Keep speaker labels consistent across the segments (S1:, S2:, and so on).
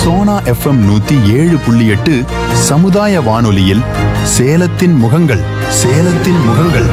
S1: Sona FM நூத்தி ஏழு புள்ளி எட்டு சமுதாய வானொலியில் சேலத்தின் முகங்கள் சேலத்தின் முகங்கள்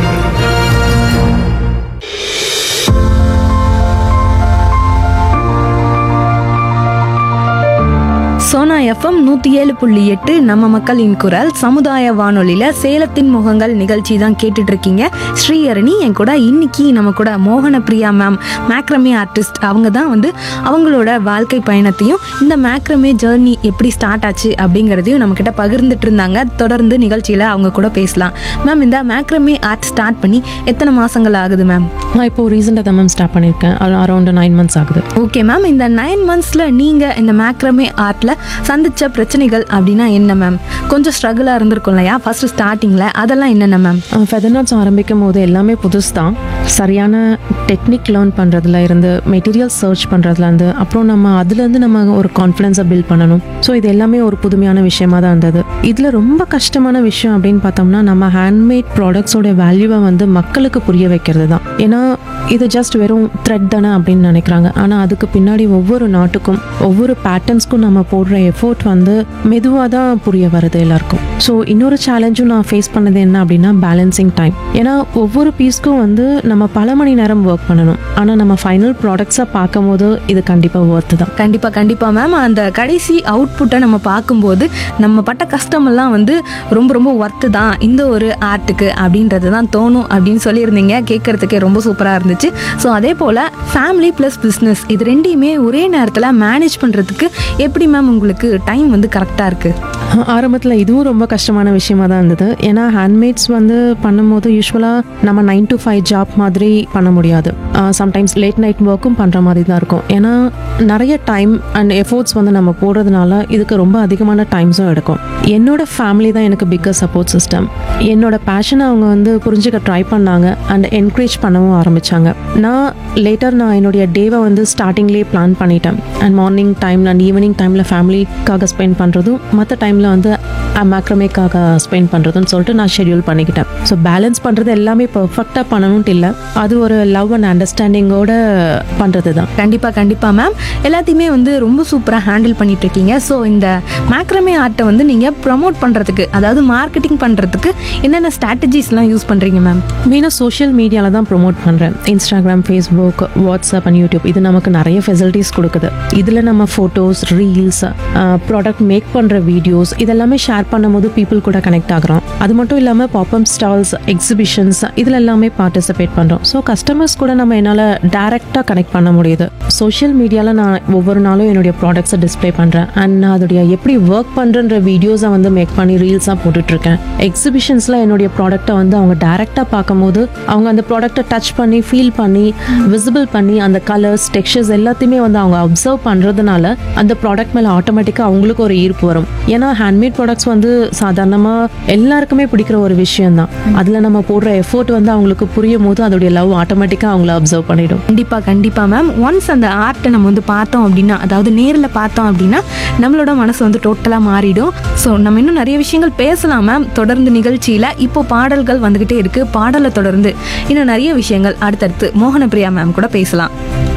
S2: சோனா எஃப்எம் நூற்றி ஏழு புள்ளி எட்டு நம்ம மக்களின் குரல் சமுதாய வானொலியில் சேலத்தின் முகங்கள் நிகழ்ச்சி தான் கேட்டுட்டு இருக்கீங்க ஸ்ரீஹரணி என் கூட இன்னைக்கு நம்ம கூட மோகன பிரியா மேம் மேக்ரமே ஆர்டிஸ்ட் அவங்க தான் வந்து அவங்களோட வாழ்க்கை பயணத்தையும் இந்த மேக்ரமே ஜேர்னி எப்படி ஸ்டார்ட் ஆச்சு அப்படிங்கிறதையும் நம்மக்கிட்ட பகிர்ந்துட்டு இருந்தாங்க தொடர்ந்து நிகழ்ச்சியில் அவங்க கூட பேசலாம் மேம் இந்த மேக்ரமே ஆர்ட் ஸ்டார்ட் பண்ணி எத்தனை மாசங்கள் ஆகுது மேம்
S3: நான் இப்போ ரீசெண்டாக தான் மேம் ஸ்டார்ட் பண்ணியிருக்கேன் அரௌண்ட் நைன் மந்த்ஸ் ஆகுது
S2: ஓகே மேம் இந்த நைன் மந்த்ஸில் நீங்கள் இந்த மேக்ரமே ஆர்ட்டில் சந்திச்ச பிரச்சனைகள் அப்படின்னா என்ன மேம் கொஞ்சம் ஸ்ட்ரகிளாக இருந்திருக்கும் இல்லையா ஃபர்ஸ்ட் ஸ்டார்டிங்கில் அதெல்லாம் என்னென்ன மேம்
S3: ஃபெதர் நாட்ஸ் ஆரம்பிக்கும் போது எல்லாமே புதுசு தான் சரியான டெக்னிக் லேர்ன் பண்ணுறதுல இருந்து மெட்டீரியல் சர்ச் பண்ணுறதுல இருந்து அப்புறம் நம்ம அதுலேருந்து நம்ம ஒரு கான்ஃபிடென்ஸை பில்ட் பண்ணணும் ஸோ இது எல்லாமே ஒரு புதுமையான விஷயமா தான் இருந்தது இதில் ரொம்ப கஷ்டமான விஷயம் அப்படின்னு பார்த்தோம்னா நம்ம ஹேண்ட்மேட் ப்ராடக்ட்ஸோட வேல்யூவை வந்து மக்களுக்கு புரிய வைக்கிறது தான் ஏன்னா இது ஜஸ்ட் வெறும் த்ரெட் தானே அப்படின்னு நினைக்கிறாங்க ஆனால் அதுக்கு பின்னாடி ஒவ்வொரு நாட்டுக்கும் ஒவ்வொரு பேட்டர்ன்ஸ்க்கும் நம்ம போடுற எஃபோர்ட் வந்து மெதுவாக தான் புரிய வருது எல்லாருக்கும் ஸோ இன்னொரு சேலஞ்சும் நான் ஃபேஸ் பண்ணது என்ன அப்படின்னா பேலன்சிங் டைம் ஏன்னா ஒவ்வொரு பீஸ்க்கும் வந்து நம்ம பல மணி நேரம் ஒர்க் பண்ணணும் ஆனால் நம்ம ஃபைனல் ப்ராடக்ட்ஸை பார்க்கும்போது இது கண்டிப்பாக ஒர்த்து தான்
S2: கண்டிப்பாக கண்டிப்பாக மேம் அந்த கடைசி அவுட்புட்டை நம்ம பார்க்கும்போது நம்ம பட்ட கஷ்டமெல்லாம் வந்து ரொம்ப ரொம்ப ஒர்த்து தான் இந்த ஒரு ஆர்ட்டுக்கு அப்படின்றது தான் தோணும் அப்படின்னு சொல்லியிருந்தீங்க கேட்குறதுக்கே ரொம்ப சூப்பராக இருந்துச்சு ஸோ அதே போல் ஃபேமிலி ப்ளஸ் பிஸ்னஸ் இது ரெண்டையுமே ஒரே நேரத்தில் மேனேஜ் பண்ணுறதுக்கு எப்படி மேம் உங்களுக்கு டைம் வந்து கரெக்டாக இருக்குது
S3: ஆரம்பத்தில் இதுவும் ரொம்ப கஷ்டமான விஷயமா தான் இருந்தது ஏன்னா ஹேண்ட்மேட்ஸ் வந்து பண்ணும்போது யூஸ்வலாக நம்ம நைன் to ஃபைவ் ஜாப் மாதிரி பண்ண முடியாது சம்டைம்ஸ் லேட் நைட் ஒர்க்கும் பண்ணுற மாதிரி தான் இருக்கும் ஏன்னா நிறைய டைம் அண்ட் எஃபோர்ட்ஸ் வந்து நம்ம போடுறதுனால இதுக்கு ரொம்ப அதிகமான டைம்ஸும் எடுக்கும் என்னோட ஃபேமிலி தான் எனக்கு பிக்கர் சப்போர்ட் சிஸ்டம் என்னோட பேஷனை அவங்க வந்து புரிஞ்சுக்க ட்ரை பண்ணாங்க அண்ட் என்கரேஜ் பண்ணவும் ஆரம்பிச்சாங்க நான் லேட்டர் நான் என்னுடைய டேவை வந்து ஸ்டார்டிங்லேயே பிளான் பண்ணிட்டேன் and morning time and evening டைமில் ஃபேமிலிக்காக ஸ்பெண்ட் பண்ணுறதும் மற்ற டைமில் வந்து மேக்ரமேக்காக ஸ்பெண்ட் பண்ணுறதுன்னு சொல்லிட்டு நான் ஷெட்யூல் பண்ணிக்கிட்டேன் ஸோ பேலன்ஸ் பண்ணுறது எல்லாமே பர்ஃபெக்டாக பண்ணணும்ட்டு இல்லை அது ஒரு லவ் அண்ட் அண்டர்ஸ்டாண்டிங்கோட பண்ணுறது தான்
S2: கண்டிப்பாக கண்டிப்பாக மேம் எல்லாத்தையுமே வந்து ரொம்ப சூப்பராக ஹேண்டில் பண்ணிட்டு இருக்கீங்க ஸோ இந்த மேக்ரமே ஆர்ட்டை வந்து நீங்கள் ப்ரமோட் பண்ணுறதுக்கு அதாவது மார்க்கெட்டிங் பண்ணுறதுக்கு என்னென்ன ஸ்ட்ராட்டஜிஸ்லாம் யூஸ் பண்ணுறீங்க மேம்
S3: மெயினாக சோஷியல் மீடியாவில் தான் ப்ரோமோட் பண்ணுறேன் Instagram Facebook WhatsApp and YouTube இது நமக்கு நிறைய ஃபெசிலிட்டிஸ் கொடுக்குது இதில் நம்ம ஃபோட்டோஸ் ரீல்ஸ் ப்ராடக்ட் மேக் பண்ணுற வீடியோஸ் இதெல்லாமே ஷேர் பண்ணும்போது பீப்புள் கூட கனெக்ட் ஆகுறோம் அது மட்டும் இல்லாமல் பாப்பம் ஸ்டால்ஸ் எக்ஸிபிஷன்ஸ் இதில் எல்லாமே பார்ட்டிசிபேட் பண்ணுறோம் ஸோ கஸ்டமர்ஸ் கூட நம்ம என்னால் டேரெக்டாக கனெக்ட் பண்ண முடியுது சோஷியல் மீடியாவில் நான் ஒவ்வொரு நாளும் என்னுடைய ப்ராடக்ட்ஸை டிஸ்ப்ளே பண்ணுறேன் அண்ட் நான் அதோடைய எப்படி ஒர்க் பண்ணுறன்ற வீடியோஸை வந்து மேக் பண்ணி ரீல்ஸாக போட்டுட்ருக்கேன் எக்ஸிபிஷன்ஸில் என்னுடைய ப்ராடக்ட்டை வந்து அவங்க டேரெக்டாக பார்க்கும்போது அவங்க அந்த ப்ராடக்ட்டை டச் பண்ணி ஃபீல் பண்ணி விசிபிள் பண்ணி அந்த கலர்ஸ் டெக்ஸ்சர்ஸ் எல்லாத்தையுமே வந்து அவங்க அப்சர்வ் பண்ணுறதுனால அந்த ப்ராடக்ட் மேலே ஆட்டோமேட்டிக்காக அவங்களுக்கு ஒரு ஈர்ப்பு வரும் ஏன்னா ஹேண்ட்மேட் ப்ராடக்ட்ஸ் வந்து சாதாரணமாக எல்லாருக்குமே பிடிக்கிற ஒரு விஷயம் தான் அதில் நம்ம போடுற எஃபோர்ட் வந்து அவங்களுக்கு புரியும் போது அதோடைய லவ் ஆட்டோமேட்டிக்காக அவங்கள அப்சர்வ் பண்ணிடும்
S2: கண்டிப்பாக கண்டிப்பாக மேம் ஒன்ஸ் அந்த ஆர்ட்டை நம்ம வந்து பார்த்தோம் அப்படின்னா அதாவது நேரில் பார்த்தோம் அப்படின்னா நம்மளோட மனசு வந்து டோட்டலாக மாறிடும் ஸோ நம்ம இன்னும் நிறைய விஷயங்கள் பேசலாம் மேம் தொடர்ந்து நிகழ்ச்சியில் இப்போ பாடல்கள் வந்துக்கிட்டே இருக்குது பாடலை தொடர்ந்து இன்னும் நிறைய விஷயங்கள் அடுத்தடுத்து மோகனப்பிரியா மேம் கூட பேசலாம்